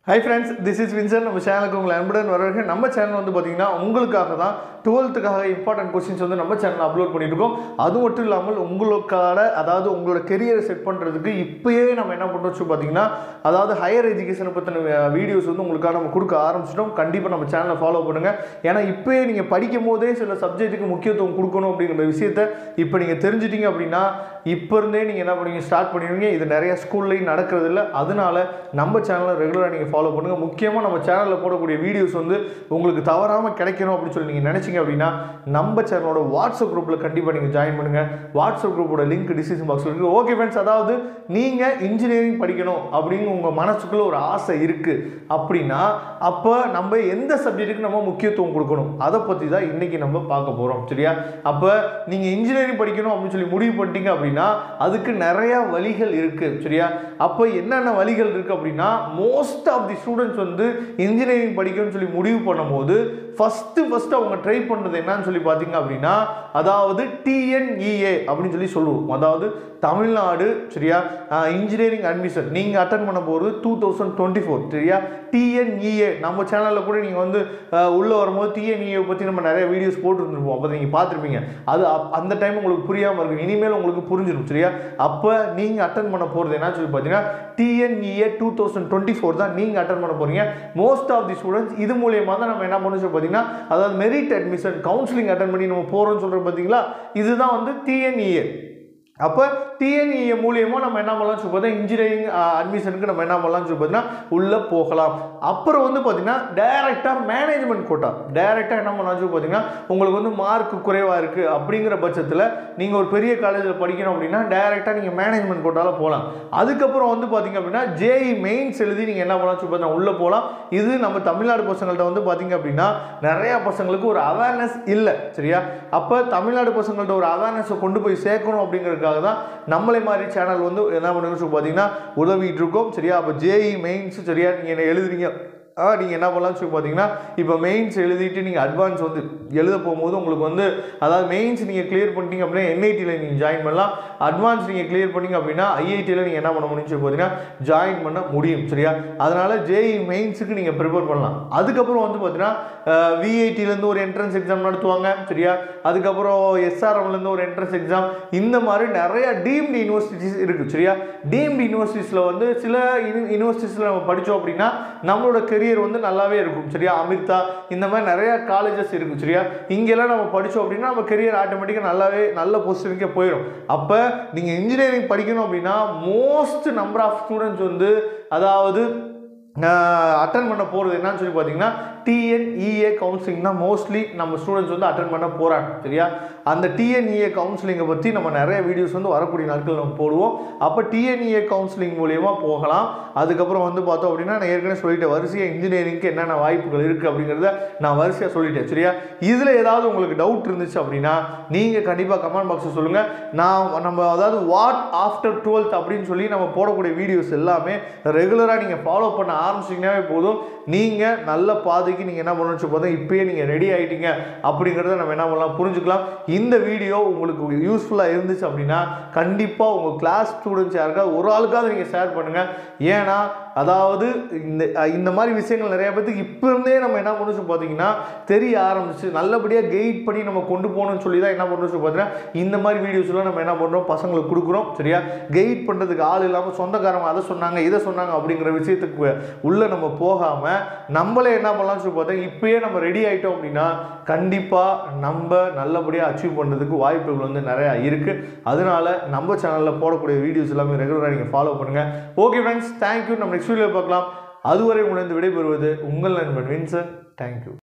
high friends this is Vinson நம்ம சேனலுக்கு உங்களை அன்புடன் வரவேற்க நம்ம சேனல் வந்து பார்த்தீங்கன்னா உங்களுக்காக தான் டுவெல்த்துக்காக இம்பார்ட்டன்ட் கொஸ்டின்ஸ் வந்து நம்ம சேனலில் அப்லோட் பண்ணிட்டு இருக்கோம் அது மட்டும் இல்லாமல் உங்களுக்கான அதாவது உங்களோட கெரியரை செட் பண்ணுறதுக்கு இப்போயே நம்ம என்ன பண்ணுறோம் வச்சு பார்த்தீங்கன்னா அதாவது ஹையர் எஜுகேஷனை பற்றின வீடியோஸ் வந்து உங்களுக்காக நம்ம கொடுக்க ஆரம்பிச்சிட்டோம் கண்டிப்பாக நம்ம சேனலை ஃபாலோ பண்ணுங்கள் ஏன்னா இப்போயே நீங்கள் படிக்கும் போதே சில சப்ஜெக்ட்டுக்கு முக்கியத்துவம் கொடுக்கணும் அப்படிங்கிற விஷயத்த இப்போ நீங்கள் தெரிஞ்சிட்டீங்க அப்படின்னா இப்போ இருந்தே நீங்கள் என்ன பண்ணுவீங்க ஸ்டார்ட் பண்ணிடுவீங்க இது நிறைய ஸ்கூல்லையும் நடக்கிறது இல்லை அதனால நம்ம சேனலை ரெகுலராக நீங்கள் ஃபாலோ பண்ணுங்கள் முக்கியமாக நம்ம சேனலில் போடக்கூடிய வீடியோஸ் வந்து உங்களுக்கு தவறாமல் கிடைக்கணும் அப்படின்னு சொல்லி நீங்கள் நினச்சிங்க அப்படின்னா நம்ம சேனலோட வாட்ஸ்அப் குரூப்பில் கண்டிப்பாக நீங்கள் ஜாயின் பண்ணுங்கள் வாட்ஸ்அப் குரூப்போட லிங்க் டிஸ்கிரிப்ஷன் பாக்ஸில் இருக்குது ஓகே ஃப்ரெண்ட்ஸ் அதாவது நீங்கள் இன்ஜினியரிங் படிக்கணும் அப்படின்னு உங்கள் மனசுக்குள்ளே ஒரு ஆசை இருக்குது அப்படின்னா அப்போ நம்ம எந்த சப்ஜெக்ட்டுக்கு நம்ம முக்கியத்துவம் கொடுக்கணும் அதை பற்றி தான் இன்றைக்கி நம்ம பார்க்க போகிறோம் சரியா அப்போ நீங்கள் இன்ஜினியரிங் படிக்கணும் அப்படின்னு சொல்லி முடிவு பண்ணிட்டீங்க அப்படின்னா அதுக்கு நிறையா வழிகள் இருக்குது சரியா அப்போ என்னென்ன வழிகள் இருக்குது அப்படின்னா மோஸ்ட் ஆஃப் தி ஸ்டூடெண்ட்ஸ் வந்து இன்ஜினியரிங் படிக்கணும்னு சொல்லி முடிவு பண்ணும்போது ஃபஸ்ட்டு ஃபஸ்ட்டு அவங்க ட்ரை பண்ணுறது என்னன்னு சொல்லி பார்த்தீங்க அப்படின்னா அதாவது டிஎன்இஏ அப்படின்னு சொல்லி சொல்லுவோம் அதாவது தமிழ்நாடு சரியா இன்ஜினியரிங் அட்மிஷன் நீங்கள் அட்டன் பண்ண போகிறது டூ தௌசண்ட் டுவெண்ட்டி ஃபோர் சரியா டிஎன்இஏ நம்ம சேனலில் கூட நீங்கள் வந்து உள்ளே வரும்போது டிஎன்இஏ பற்றி நம்ம நிறைய வீடியோஸ் போட்டுருந்துருப்போம் அப்போ நீங்கள் பார்த்துருப்பீங்க அது அப்- அந்த டைம் உங்களுக்கு புரியாமல் இருக்கும் இனிமேல் உங்களுக்கு புரிஞ்சிடும் சரியா அப்போ நீங்கள் அட்டன் பண்ண போகிறது என்ன சொல்லி பார்த்தீங்கன்னா TNEA two thousand twenty four தான் நீங்கள் அட்டன் பண்ண போகிறீங்க மோஸ்ட் ஆஃப் தி ஸ்டூடெண்ட்ஸ் இது மூலியமாக தான் நம்ம என்ன பண்ணணும் சொல்லி பார்த்தீங்கன்னா அதாவது மெரிட் அட்மிஷன் கவுன்சிலிங் அட்டன் பண்ணி நம்ம போகிறோம்னு சொல்கிறோம் பார்த்தீங்களா இதுதான் வந்து டிஎன்இஏ அப்போ டிஎன்இஏ மூலியமாக நம்ம என்ன பண்ணலாம் சொல்லி பார்த்தா இன்ஜினியரிங் அட்மிஷனுக்கு நம்ம என்ன பண்ணலாம் சொல்லி பார்த்தீங்கன்னா உள்ளே போகலாம் அப்புறம் வந்து பார்த்தீங்கன்னா டைரெக்டாக மேனேஜ்மெண்ட் கோட்டா டைரெக்டாக என்ன பண்ணலாம் சொல்லி பார்த்தீங்கன்னா உங்களுக்கு வந்து மார்க் குறைவாக இருக்குது அப்படிங்கிற பட்சத்தில் நீங்கள் ஒரு பெரிய காலேஜில் படிக்கணும் அப்படின்னா டைரெக்டாக நீங்கள் மேனேஜ்மெண்ட் கோட்டாவில் போகலாம் அதுக்கப்புறம் வந்து பார்த்தீங்க அப்படின்னா ஜேஇ மெயின்ஸ் எழுதி நீங்கள் என்ன பண்ணலாம் சொல்லி பார்த்தீங்கன்னா உள்ளே போகலாம் இது நம்ம தமிழ்நாடு பசங்கள்ட்ட வந்து பார்த்தீங்க அப்படின்னா நிறையா பசங்களுக்கு ஒரு அவேர்னஸ் இல்லை சரியா அப்போ தமிழ்நாடு பசங்கள்ட்ட ஒரு அவேர்னஸை கொண்டு போய் சேர்க்கணும் அப்படிங்கிறதுக்காக தான் நம்மளை மாதிரி சேனல் வந்து என்ன பண்ணுன்னு சொல்லி பார்த்தீங்கன்னா உதவிட்டு இருக்கோம் சரியா அப்போ ஜேஇ மெயின்ஸ் சரியா நீங்கள் என்ன எழுதுறீங்க நீங்கள் என்ன பண்ணலாம்னு சொல்லி பார்த்தீங்கன்னா இப்போ மெயின்ஸ் எழுதிட்டு நீங்கள் அட்வான்ஸ் வந்து எழுத போகும்போது உங்களுக்கு வந்து அதாவது மெயின்ஸ் நீங்கள் கிளியர் பண்ணிட்டீங்க அப்படின்னா என்ஐடியில் நீங்கள் ஜாயின் பண்ணலாம் அட்வான்ஸ் நீங்கள் கிளியர் பண்ணீங்க அப்படின்னா ஐஐடியில் நீங்கள் என்ன பண்ண முடியும்னு சொல்லி பார்த்தீங்கன்னா ஜாயின் பண்ண முடியும் சரியா அதனால் ஜேஇ மெயின்ஸுக்கு நீங்கள் ப்ரிப்பேர் பண்ணலாம் அதுக்கப்புறம் வந்து பார்த்தீங்கன்னா விஐடிலேருந்து ஒரு என்ட்ரன்ஸ் எக்ஸாம் நடத்துவாங்க சரியா அதுக்கப்புறம் எஸ்ஆர்எம்லேருந்து ஒரு என்ட்ரன்ஸ் எக்ஸாம் இந்த மாதிரி நிறைய டீம்டு யூனிவர்சிட்டிஸ் இருக்குது சரியா டீம்டு யூனிவர்சிட்டிஸில் வந்து சில யூனிவர்சிட்டிஸில் நம்ம படித்தோம் அப்படின்னா நம்மளோட கெரியர் வந்து நல்லாவே இருக்கும் சரியா அமிர்தா இந்த மாதிரி நிறைய காலேஜஸ் இருக்குது சரியா இங்கெல்லாம் நம்ம படித்தோம் அப்படின்னா நம்ம கெரியர் ஆட்டோமேட்டிக்காக நல்லாவே நல்ல பொசிஷனுக்கே போயிடும் அப்போ நீங்கள் இன்ஜினியரிங் படிக்கணும் அப்படின்னா மோஸ்ட் நம்பர் ஆஃப் ஸ்டூடெண்ட்ஸ் வந்து அதாவது அட்டன் பண்ண போகிறது என்னன்னு சொல்லி பார்த்தீங்கன்னா டிஎன்இஏ கவுன்சிலிங் தான் மோஸ்ட்லி நம்ம ஸ்டூடெண்ட்ஸ் வந்து அட்டன் பண்ண போகிறாங்க சரியா அந்த டிஎன்இஏ கவுன்சிலிங்கை பற்றி நம்ம நிறைய வீடியோஸ் வந்து வரக்கூடிய நாட்கள் நம்ம போடுவோம் அப்போ டிஎன்இஏ கவுன்சிலிங் மூலியமாக போகலாம் அதுக்கப்புறம் வந்து பார்த்தோம் அப்படின்னா நான் ஏற்கனவே சொல்லிட்டேன் வரிசையாக இன்ஜினியரிங்க்கு என்னென்ன வாய்ப்புகள் இருக்குது அப்படிங்கிறத நான் வரிசையாக சொல்லிட்டேன் சரியா இதில் ஏதாவது உங்களுக்கு டவுட் இருந்துச்சு அப்படின்னா நீங்கள் கண்டிப்பாக கமெண்ட் பாக்ஸில் சொல்லுங்கள் நான் நம்ம அதாவது வாட் ஆஃப்டர் டுவெல்த் அப்படின்னு சொல்லி நம்ம போடக்கூடிய வீடியோஸ் எல்லாமே ரெகுலராக நீங்கள் ஃபாலோ பண்ண ஆரம்பிச்சிங்கனாவே போதும் நீங்கள் நல்ல பாதைக்கு நீங்கள் என்ன பண்ணணும்னு சொல்லி பார்த்தா இப்போயே நீங்கள் ரெடி ஆகிட்டீங்க அப்படிங்கிறத நம்ம என்ன பண்ணலாம் புரிஞ்சுக்கலாம் இந்த வீடியோ உங்களுக்கு யூஸ்ஃபுல்லாக இருந்துச்சு அப்படின்னா கண்டிப்பாக உங்கள் கிளாஸ் ஸ்டூடெண்ட்ஸ் யாருக்காவது ஒரு ஆளுக்காவது நீங்கள் ஷேர் பண்ணுங்கள் ஏன்னா அதாவது இந்த இந்த மாதிரி விஷயங்கள் நிறைய பேத்துக்கு இப்போ இருந்தே நம்ம என்ன பண்ணணும் சொல்லி பார்த்தீங்கன்னா தெரிய ஆரம்பிச்சு நல்லபடியாக கைட் பண்ணி நம்ம கொண்டு போகணும்னு சொல்லி தான் என்ன பண்ணணும் சொல்லி பார்த்தீங்கன்னா இந்த மாதிரி வீடியோஸ்லாம் நம்ம என்ன பண்ணுறோம் பசங்களுக்கு கொடுக்குறோம் சரியா கைட் பண்ணுறதுக்கு ஆள் இல்லாமல் சொந்தக்காரங்க அதை சொன்னாங்க இதை சொன்னாங்க அப்படிங்கிற விஷயத்துக்கு உள்ளே நம்ம போகாமல் நம்மளே என்ன பண்ணலாம்னு சொல்லி பார்த்தா இப்பயே நம்ம ரெடி ஆகிட்டோம் அப்படின்னா கண்டிப்பாக நம்ம நல்லபடியாக அச்சீவ் பண்ணுறதுக்கு வாய்ப்புகள் வந்து நிறையா இருக்குது அதனால நம்ம சேனலில் போடக்கூடிய வீடியோஸ் எல்லாமே ரெகுலராக நீங்கள் ஃபாலோ பண்ணுங்கள் ஓகே ஃப்ரெண்ட்ஸ் தேங்க்யூ நம்ம நெக்ஸ்ட் வீடியோ பார்க்கலாம் அதுவரை உணர்ந்து விடைபெறுவது உங்கள் நண்பன் வின்சன் தேங்க்யூ